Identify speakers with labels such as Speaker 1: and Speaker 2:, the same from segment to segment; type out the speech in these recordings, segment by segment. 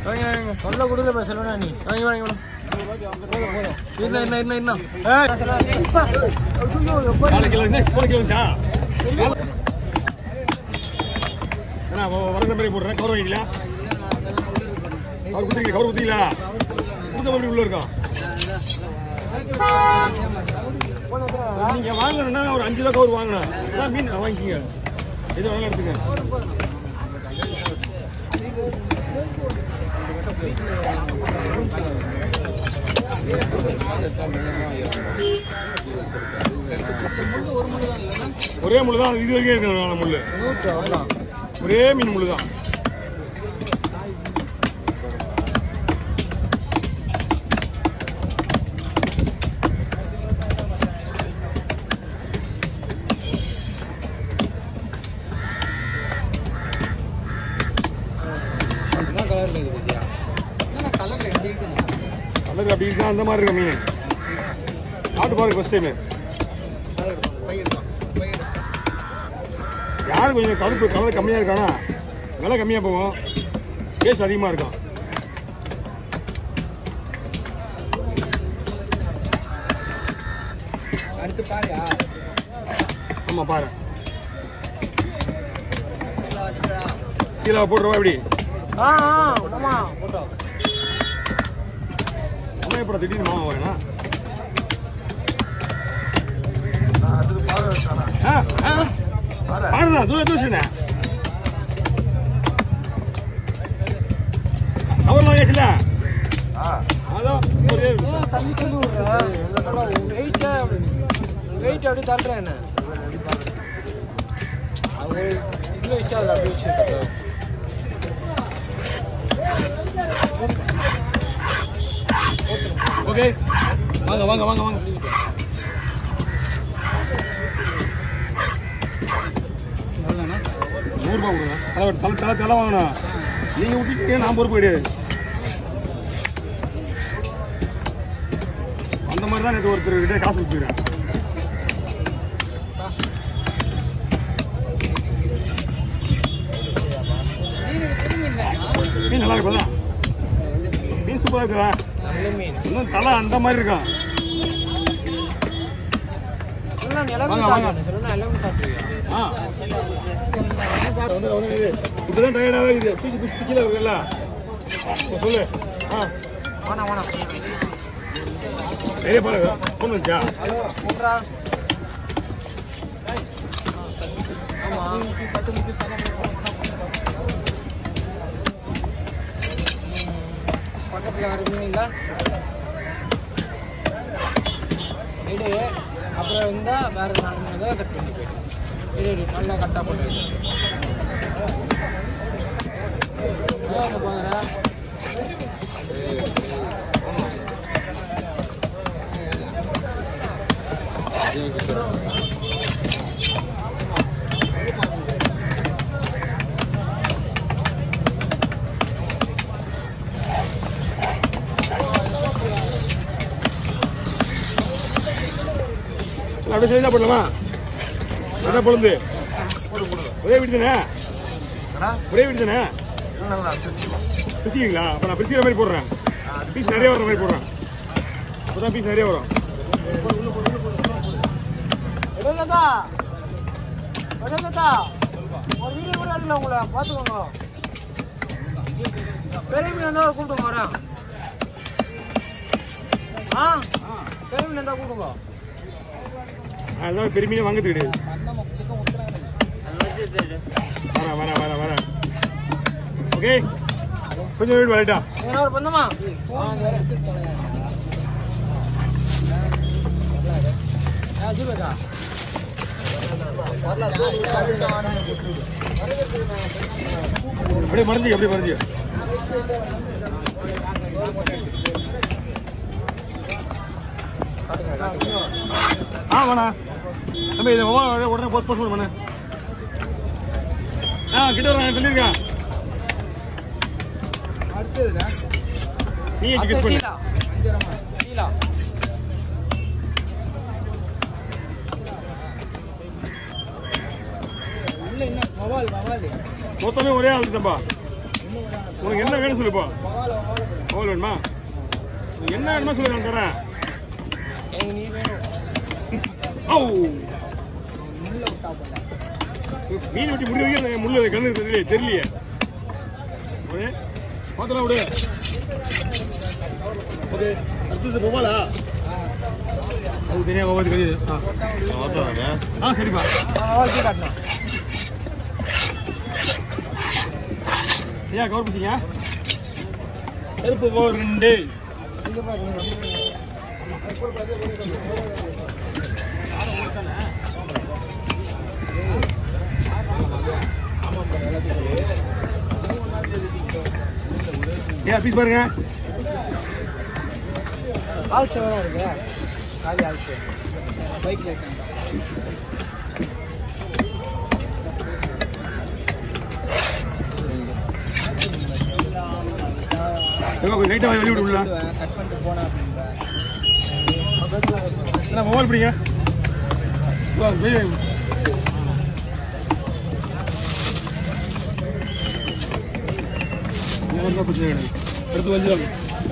Speaker 1: வாங்க வாங்க
Speaker 2: சொல்ல கொடுக்கல பா சொல்லணும் நீ
Speaker 1: வாங்க வாங்க வாங்க என்ன என்ன என்ன என்ன
Speaker 3: நாளைக்கு கிலோ என்ன மூணு கிலோ இருந்துச்சா என்ன வரந்த மாதிரி போடுறேன் கவர் வாங்கிக்கலாம் கவர் குத்திங்களா கவர் குத்திங்களா குத்த மாதிரி உள்ள இருக்கும் நீங்க வாங்கணும்னா ஒரு அஞ்சு ரூபா கவர் வாங்கணும் அதான் மீன் வாங்கிக்கங்க எது வேணாலும் எடுத்துங்க ஒரே முள்ளு தான் இது வரைக்கும் இருக்கிற முள்ளு ஒரே மீன் முள்ளு தான்
Speaker 2: என்ன கலர்ல இருக்குது என்ன கலர்ல எப்படி இருக்குது
Speaker 3: கலர் அப்படி இருக்கா அந்த மாதிரி இருக்க மீன் சாப்பிட்டு பாருங்க ஃபர்ஸ்ட் டைம் யாரு கொஞ்சம் கருப்பு கலர் கம்மியா இருக்கானா விலை கம்மியா போகும் டேஸ்ட் அதிகமா இருக்கும்
Speaker 2: அடுத்து பாருயா
Speaker 3: ஆமா பாரு கீழே போட்டுருவா எப்படி
Speaker 2: ஆ ஆ ஆமா போட்டோ
Speaker 3: அம்மா எப்படா திடீர்னு மாமா வரேனா ஆ ஆ பாருடா தூர தூசுனே கவர்லாம் கேட்கல அதான் ஒரே
Speaker 2: ஏன் தண்ணி சொல்லி விடுற வெயிட் வெயிட் அப்படியே தள்ளுறேன் என்ன அது இவ்வளோ வச்சா அதில் அப்படியே வச்சுருக்கா
Speaker 3: ஓகே வாங்க வாங்க வாங்க வாங்க நூறுரூபா கொடுங்க தலை தலை தலை தலை வாங்கணும் நீங்கள் விட்டுட்டீங்க நான் பொறுப்பு கிடையாது அந்த மாதிரி தான் நேற்று ஒருத்தர் கிட்டே காசு கொடுத்துக்கிறேன் மீன் நல்லா இருக்குதா மீன் சூப்பராக இருக்குதா
Speaker 2: நல்ல மீன்
Speaker 3: இன்னும் தலை அந்த மாதிரி இருக்கும்
Speaker 2: சொல்லலாம் எல்லாமே
Speaker 3: வாங்க, வாங்க.
Speaker 2: சாப்பிடுவேன் சொல்லணும் எல்லாமே சாப்பிடுவியா
Speaker 3: ஆ வந்து வந்து இது இப்பதான் டயர்டாகவே இருக்குது தூக்கி பிடிச்சி கீழே இருக்குல்ல இப்போ சொல்லு ஆ
Speaker 2: வேணாம் வேணாம்
Speaker 3: நிறைய பாருங்க ஃபோன் வந்துச்சா
Speaker 2: ஹலோ சொல்றா ஆமா பக்கத்துல வேற மீன் இல்ல இடு அப்புறம் இருந்தா வேற நாலு மீன் ஏதாவது கட் பண்ணி போயிடு இடு இடு நல்லா கட்டா போட்டு வை. ஏன் அங்க பாக்குற
Speaker 3: அப்படியே சரிதா போடலாமா அதான் பொழுது ஒரே வீடு தானே ஒரே வீடு தானே பிரிச்சிங்களா அப்போ நான் பிரிச்சிக்கிற மாதிரி போடுறேன் பீஸ் நிறைய வர மாதிரி போடுறேன் அப்போதான் பீஸ் நிறைய வரும்
Speaker 2: விடுங்கதா விடுங்கதா ஒரு வீடியோ கூட அடிக்கல உங்களை பார்த்துக்கோங்க பெரிய மீன் இருந்தால் ஒரு கூப்பிட்டுங்க வரேன் ஆ பெரிய மீன் இருந்தால் கூப்பிடுங்க
Speaker 3: அதெல்லாம் பெரிய மீன் வாங்கிறது கிடையாது வரேன் வரேன் வரேன் வரேன் ஓகே கொஞ்சம் வீடு வரட்டா
Speaker 2: என்ன ஒரு பந்தமா ஜூபேக்கா
Speaker 3: அப்படியே மறைஞ்சி அப்படியே மறைஞ்சி ஆ வேணா தம்பி இதை உடனே உடனே போஸ்ட் போஸ்ட் பண்ணு ஆ கிட்ட வரேன் சொல்லியிருக்கேன்
Speaker 2: அடுத்ததுல
Speaker 3: நீ கெஸ் பண்ணு
Speaker 2: சீலா சீலா உள்ள என்ன மவால் மவால்
Speaker 3: மொத்தமே ஒரே ஆள் தம்பா உனக்கு என்ன வேணும் சொல்லு இப்போ ஓவல் வேணுமா உனக்கு என்ன வேணுமா சொல்லு நான் தரேன்
Speaker 2: எனக்கு நீ வேணும்
Speaker 3: ஓ
Speaker 2: முள்ள விட்டா போல
Speaker 3: மீன் வெட்டி முடிய வைக்க முள்ள கண்ணு தெரியலையே தெரியலையே ஓகே பார்த்தலாம் விடு ஓகே அடுத்தது போவாலா அது தெரியா ஒவ்வொரு கறி ஆ ஆ சரிப்பா
Speaker 2: ஓகே காட்டணும்
Speaker 3: ஐயா கவர் பிடிச்சிங்க செருப்பு போ ரெண்டு
Speaker 2: இங்க பாருங்க
Speaker 3: ஐயா பீஸ் பாருங்க
Speaker 2: ஆல்ஸ் எவ்வளோ இருக்கு காலி ஆல்ஸ் பைக்கில் இருக்காங்க
Speaker 3: எங்க கொஞ்சம் லைட்டாக வெளிய விடு உள்ள
Speaker 2: கட் பண்ணிட்டு போனா
Speaker 3: என்ன மொபைல் பிடிங்க வா, வெளிய வை. இங்க வந்தா பிரச்சனை கிடையாது. அடுத்து வந்துடும்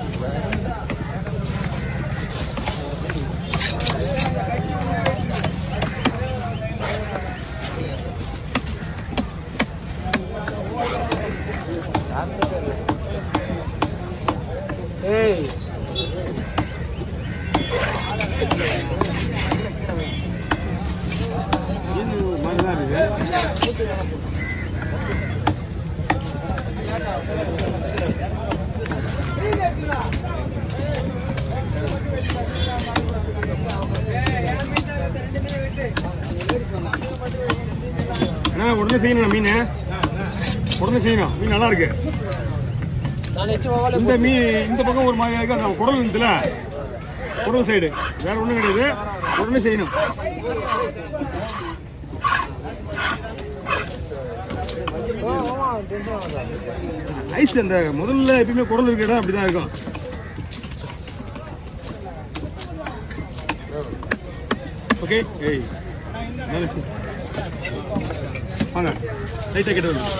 Speaker 2: ஏய்
Speaker 3: இது மாதிரி தான் இருக்கு என்ன உடனே செய்யணும் மீன் உடனே செய்யணும் மீன் நல்லா இருக்கு
Speaker 2: நான் எச்சு ஓவல
Speaker 3: இந்த மீன் இந்த பக்கம் ஒரு மாதிரி இருக்கு அந்த குடல் இருந்துல குடல் சைடு வேற ஒண்ணும் கிடையாது உடனே செய்யணும்
Speaker 2: ஓ மாமா டென்ஷன் ஆகாத
Speaker 3: ஐஸ் அந்த முதல்ல எப்பயுமே குடல் இருக்கிற இடம் அப்படிதான் இருக்கும் ஓகே ஏய் மேல வச்சு. வாங்க லைட்டாக கிட்ட வந்து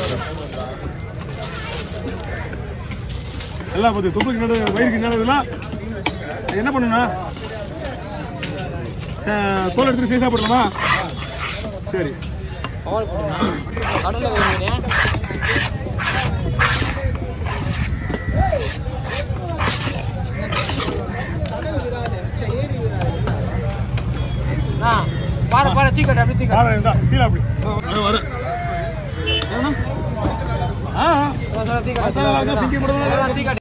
Speaker 3: எல்லாம் பார்த்து தொப்புளுக்கு நடு வயிறுக்கு நடு இதெல்லாம் அது என்ன பண்ணுண்ணா அஹ், தோல் எடுத்துட்டு சீசா போடலாமா சரி
Speaker 2: ஓவல் போடுங்க கடல்ல வருவீங்க பாரு பாரு தீக்கட்டு அப்படி தீக்கட்டு
Speaker 3: பாரு இருந்தா கீழே அப்படி வர வர ஆ ஆ
Speaker 2: தீக்கட்டு
Speaker 3: அதான், அதான், தீக்கட்டு.
Speaker 2: தீக்கட்டு